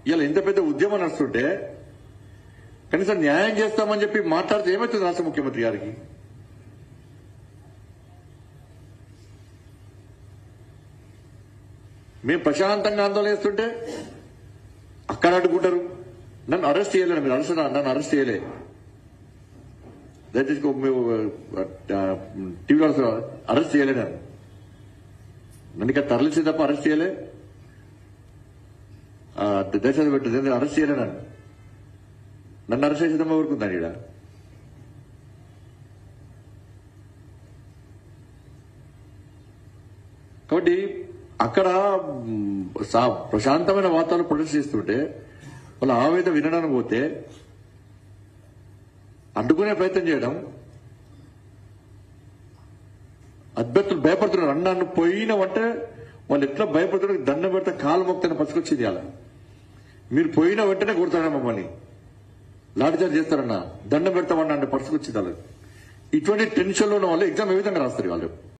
ఇలా ఇంత పెద్ద ఉద్యమం నడుస్తుంటే కనీసం న్యాయం చేస్తామని చెప్పి మాట్లాడితే ఏమవుతుంది రాష్ట్ర ముఖ్యమంత్రి గారికి మేము ప్రశాంతంగా ఆందోళన చేస్తుంటే అక్కడ అడ్డుకుంటారు నన్ను అరెస్ట్ చేయలేదు మీరు అరెస్ట్ నన్ను అరెస్ట్ చేయలే దయచేసి ఒక మేము టీవీలో అరెస్ట్ చేయలే నన్ను నన్ను ఇక్కడ తరలిసి తప్ప అరెస్ట్ చేయలే ఆ, దయచేసి పెట్టదు అరెస్ట్ చేయలే నన్ను నన్ను అరెస్ట్ చేసేదమ్మా ఊరుకుందాను ఈడ కాబట్టి అక్కడ మ్, సా- ప్రశాంతమైన వాతావరణం ప్రొటెస్ట్ చేస్తుంటే వాళ్ళ ఆవేదన వినడానికి పోతే అడ్డుకునే ప్రయత్నం చేయడం అభ్యర్థులు భయపడుతున్నారు అన్నాను పోయినవంటే వాళ్ళు ఎట్లా భయపడుతున్నారు దండం పెడితే కాలు మొక్తని పసుకొచ్చేది అలా మీరు పోయిన వెంటనే కొడతారా మమ్మల్ని లాఠీచార్జ్ చేస్తారన్నా దండం పెడతామన్నా అంటే పసుకొచ్చేది అలా ఇటువంటి టెన్షన్ లో ఉన్న వాళ్ళు ఎగ్జామ్ ఏ విధంగా రాస్తారు వాళ్ళు